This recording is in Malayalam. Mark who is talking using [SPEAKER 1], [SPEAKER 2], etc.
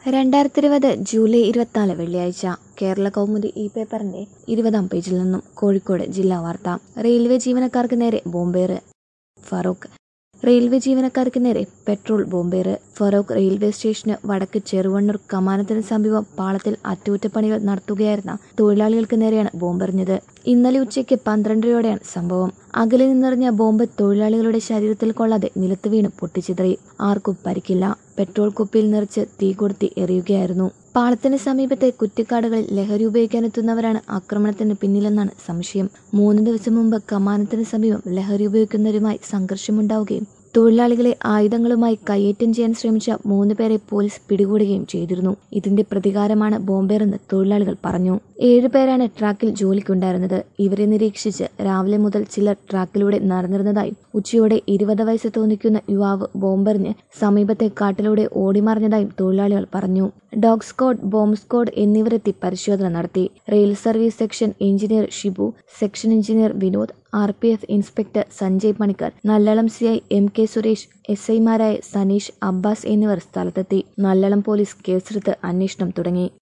[SPEAKER 1] രണ്ടായിരത്തി ഇരുപത് ജൂലൈ ഇരുപത്തിനാല് വെള്ളിയാഴ്ച കേരള കൗമുദി ഈ പേപ്പറിന്റെ ഇരുപതാം പേജിൽ നിന്നും കോഴിക്കോട് ജില്ലാ വാർത്ത റെയിൽവേ ജീവനക്കാർക്ക് നേരെ ബോംബേറ് ഫറൂഖ് റെയിൽവേ ജീവനക്കാർക്ക് നേരെ പെട്രോൾ ബോംബേറ് ഫറൂഖ് റെയിൽവേ സ്റ്റേഷന് വടക്ക് ചെറുവണ്ണൂർ കമാനത്തിന് സമീപം പാളത്തിൽ അറ്റകുറ്റപ്പണികൾ നടത്തുകയായിരുന്ന തൊഴിലാളികൾക്ക് നേരെയാണ് ബോംബെറിഞ്ഞത് ഇന്നലെ ഉച്ചയ്ക്ക് പന്ത്രണ്ടരയോടെയാണ് സംഭവം അകലെ നിന്നെറിഞ്ഞ ബോംബ് തൊഴിലാളികളുടെ ശരീരത്തിൽ കൊള്ളാതെ നിലത്ത് വീണ് പൊട്ടിച്ചിതറി ആർക്കും പരിക്കില്ല പെട്രോൾ കുപ്പിയിൽ നിറച്ച് തീ കൊളുത്തി എറിയുകയായിരുന്നു പാളത്തിന് സമീപത്തെ കുറ്റിക്കാടുകളിൽ ലഹരി ഉപയോഗിക്കാനെത്തുന്നവരാണ് ആക്രമണത്തിന് പിന്നിലെന്നാണ് സംശയം മൂന്ന് ദിവസം മുമ്പ് കമാനത്തിന് സമീപം ലഹരി ഉപയോഗിക്കുന്നവരുമായി സംഘർഷമുണ്ടാവുകയും തൊഴിലാളികളെ ആയുധങ്ങളുമായി കയ്യേറ്റം ചെയ്യാൻ ശ്രമിച്ച മൂന്ന് പേരെ പോലീസ് പിടികൂടുകയും ചെയ്തിരുന്നു ഇതിന്റെ പ്രതികാരമാണ് ബോംബേറെന്ന് തൊഴിലാളികൾ പറഞ്ഞു ഏഴുപേരാണ് ട്രാക്കിൽ ജോലിക്കുണ്ടായിരുന്നത് ഇവരെ നിരീക്ഷിച്ച് രാവിലെ മുതൽ ചിലർ ട്രാക്കിലൂടെ നടന്നിരുന്നതായും ഉച്ചയോടെ ഇരുപത് വയസ്സ് തോന്നിക്കുന്ന യുവാവ് ബോംബെറിഞ്ഞ് സമീപത്തെ കാട്ടിലൂടെ ഓടിമറിഞ്ഞതായും തൊഴിലാളികൾ പറഞ്ഞു ഡോഗ് സ്ക്വാഡ് ബോംബ് സ്ക്വാഡ് എന്നിവരെത്തി പരിശോധന നടത്തി rail service section engineer Shibu section engineer Vinod R P F inspector Sanjay Panicker Nallalam C I M K Suresh S ഐമാരായ സനീഷ് അബ്ബാസ് എന്നിവർ സ്ഥലത്തെത്തി നല്ലളം പോലീസ് കേസെടുത്ത് അന്വേഷണം തുടങ്ങി